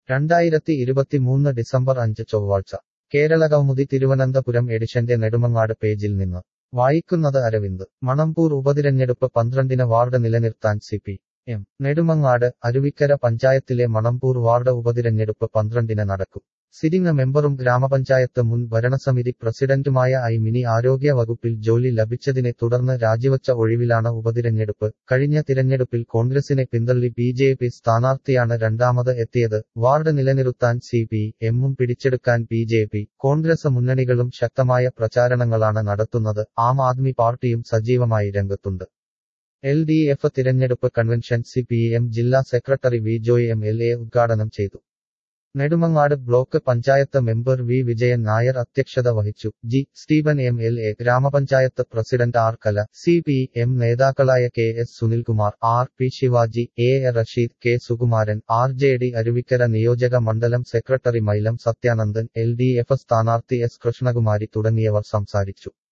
രണ്ടായിരത്തി ഇരുപത്തിമൂന്ന് ഡിസംബർ അഞ്ച് ചൊവ്വാഴ്ച കേരള കൗമുദി തിരുവനന്തപുരം എഡിഷന്റെ നെടുമങ്ങാട് പേജിൽ നിന്ന് വായിക്കുന്നത് അരവിന്ദ് മണമ്പൂർ ഉപതിരഞ്ഞെടുപ്പ് പന്ത്രണ്ടിന് വാർഡ് നിലനിർത്താൻ C P M Nedumangad Aruvikkara പഞ്ചായത്തിലെ മണമ്പൂർ വാർഡ് ഉപതിരഞ്ഞെടുപ്പ് പന്ത്രണ്ടിന് നടക്കും സിറ്റിംഗ് മെമ്പറും ഗ്രാമപഞ്ചായത്ത് മുൻ ഭരണസമിതി പ്രസിഡന്റുമായ ഐ മിനി ആരോഗ്യ വകുപ്പിൽ ജോലി ലഭിച്ചതിനെ തുടർന്ന് രാജിവച്ച ഒഴിവിലാണ് ഉപതിരഞ്ഞെടുപ്പ് കഴിഞ്ഞ തിരഞ്ഞെടുപ്പിൽ കോൺഗ്രസിനെ പിന്തള്ളി ബി ജെ പി സ്ഥാനാർത്ഥിയാണ് രണ്ടാമത് എത്തിയത് വാർഡ് നിലനിർത്താൻ സി പി എമ്മും പിടിച്ചെടുക്കാൻ ബി ജെ പി കോൺഗ്രസ് മുന്നണികളും ശക്തമായ പ്രചാരണങ്ങളാണ് നടത്തുന്നത് ആം ആദ്മി പാർട്ടിയും സജീവമായി രംഗത്തുണ്ട് എൽ ഡി എഫ് തിരഞ്ഞെടുപ്പ് കൺവെൻഷൻ സി പി എം ജില്ലാ secretary V Joy M L A ഉദ്ഘാടനം ചെയ്തു Nedumangad block panchayat member V Vijayan Nair അധ്യക്ഷത വഹിച്ചു G Stephen M L A ഗ്രാമപഞ്ചായത്ത് president R Kala C P M നേതാക്കളായ K S Sunilkumar R P Shivaji A A Rasheed K Sukumaran R J D Aruvikkara നിയോജക മണ്ഡലം secretary Mylam Sathyanandan L D F സ്ഥാനാർത്ഥി S Krishnakumari തുടങ്ങിയവർ സംസാരിച്ചു